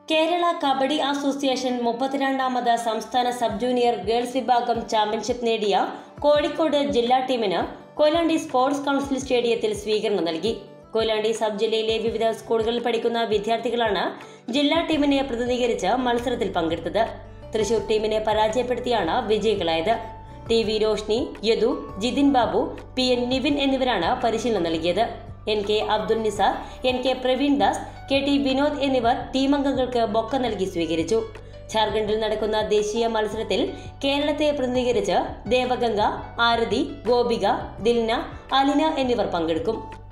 Kerala kabaddi association മുപ്പത്തിരണ്ടാമത് സംസ്ഥാന sub junior girls വിഭാഗം ചാമ്പ്യൻഷിപ്പ് നേടിയ കോഴിക്കോട് ജില്ലാ ടീമിന് കൊയിലാണ്ടി സ്പോർട്സ് കൗൺസിൽ സ്റ്റേഡിയത്തിൽ സ്വീകരണം നൽകി കൊയിലാണ്ടി സബ് ജില്ലയിലെ വിവിധ സ്കൂളുകളിൽ പഠിക്കുന്ന വിദ്യാർത്ഥികളാണ് ജില്ലാ ടീമിനെ പ്രതിനിധീകരിച്ച് മത്സരത്തിൽ പങ്കെടുത്തത് തൃശൂർ ടീമിനെ പരാജയപ്പെടുത്തിയാണ് വിജയികളായത് T V Roshni Yadu Jithin Babu P N Nivin എന്നിവരാണ് പരിശീലനം നൽകിയത് N K Abdul Nisar N K Praveen Das K T Vinod എന്നിവർ ടീമംഗങ്ങൾക്ക് ബൊക്ക നൽകി സ്വീകരിച്ചു ഝാർഖണ്ഡിൽ നടക്കുന്ന ദേശീയ മത്സരത്തിൽ കേരളത്തെ പ്രതിനിധീകരിച്ച് ദേവഗംഗ ആരതി ഗോപിക ദിൽന അലിന എന്നിവർ പങ്കെടുക്കും